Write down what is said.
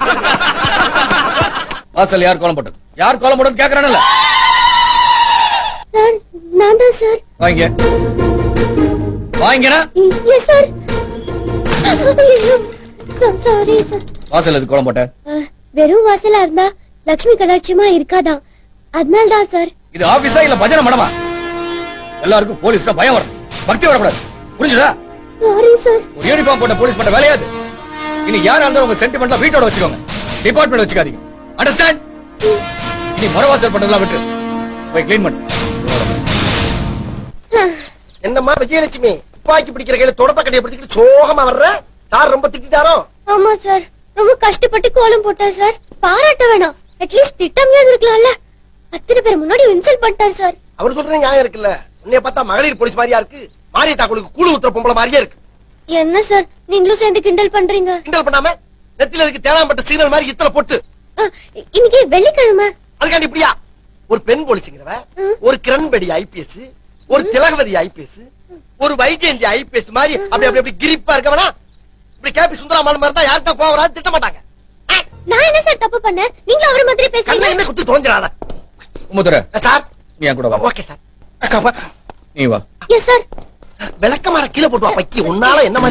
வாசல் யார் கோலம் போட்டது யார் கோலம் போட்டது கேக்குறானல்ல சார் நான் தான் சார் வாங்க வாங்கினா எஸ் சார் சாரி சார் வாசல் எது கோலம் போட்ட அஹ், வெறும் வாசலா இருந்தா லக்ஷ்மி கடாட்சியமா இருக்காதான் அதனால தான் சார் இது ஆபீஸா இல்ல பஜனை மடமா எல்லாருக்கும் போலீஸ்னா பயம் வரும் பக்தி வரக்கூடாது புரிஞ்சுதா சாரி சார் ஒரு யூனிஃபார்ம் போட்ட போலீஸ் பண்ண வேலையாது இனி யாரா இருந்தாலும் உங்க சென்டிமெண்ட்லாம் வீட்டோட வச்சுக்கோங்க டிபார்ட்மெண்ட் வச்சுக்காதீங்க அண்டர்ஸ்டாண்ட் இனி மரவாசல் பண்றதெல்லாம் விட்டு போய் க்ளீன் பண்ணு என்னம்மா விஜயலட்சுமி துப்பாக்கி பிடிக்கிற கையில தொடப்ப கடையை பிடிச்சிட்டு சோகமா வர்ற சார் ரொம்ப திட்டாரோ ஆமா சார் ரொம்ப கஷ்டப்பட்டு கோலம் போட்டார் சார் பாராட்ட வேணாம் அட்லீஸ்ட் திட்டமையாவது இருக்கலாம்ல அத்தனை பேர் முன்னாடி இன்சல்ட் பண்ணிட்டார் சார் அவர் சொல்ற நியாயம் இருக்குல்ல உன்னைய பார்த்தா மகளிர் போலீஸ் மாதிரியா இருக்கு மாரியத்தா குழுக்கு கூழு ஊத்துற பொம்பளை மாதிரியே இருக்கு என்ன சார் நீங்களும் சேர்ந்து கிண்டல் பண்றீங்க கிண்டல் பண்ணாம நெத்தில இருக்கு தேனாம்பட்ட சிக்னல் மாதிரி இத்தனை பொட்டு அஹ், இன்னைக்கு வெள்ளிக்கிழமை அதுக்காண்டி இப்படியா ஒரு பெண் போலீஸுங்கிறவ ம். ஒரு கிரண்பேடி ஐபிஎஸ் ஒரு திலகவதி ஐபிஎஸ் ஒரு வைஜெயந்தி ஐபிஎஸ் மாதிரி அப்படி அப்படி அப்படி கிரிப்பா இருக்கவனா இப்படி கேபி சுந்தராமல் மாதிரி தான் யார்கிட்ட போவரான்னு திட்ட மாட்டாங்க ஆ, நான் என்ன சார் தப்பு பண்ணேன் நீங்களும் அவரை மாதிரி கண்ணை பேசுறீங்க என்ன குத்தி தொலைஞ்சிடாத உமுத்துற சார் நீ என் கூட வா ஓகே சார் அக்கா, நீ வா எஸ் சார் விளக்கமாற கீழே போட்டு வா பக்கி உன்னால என்ன மாதிரி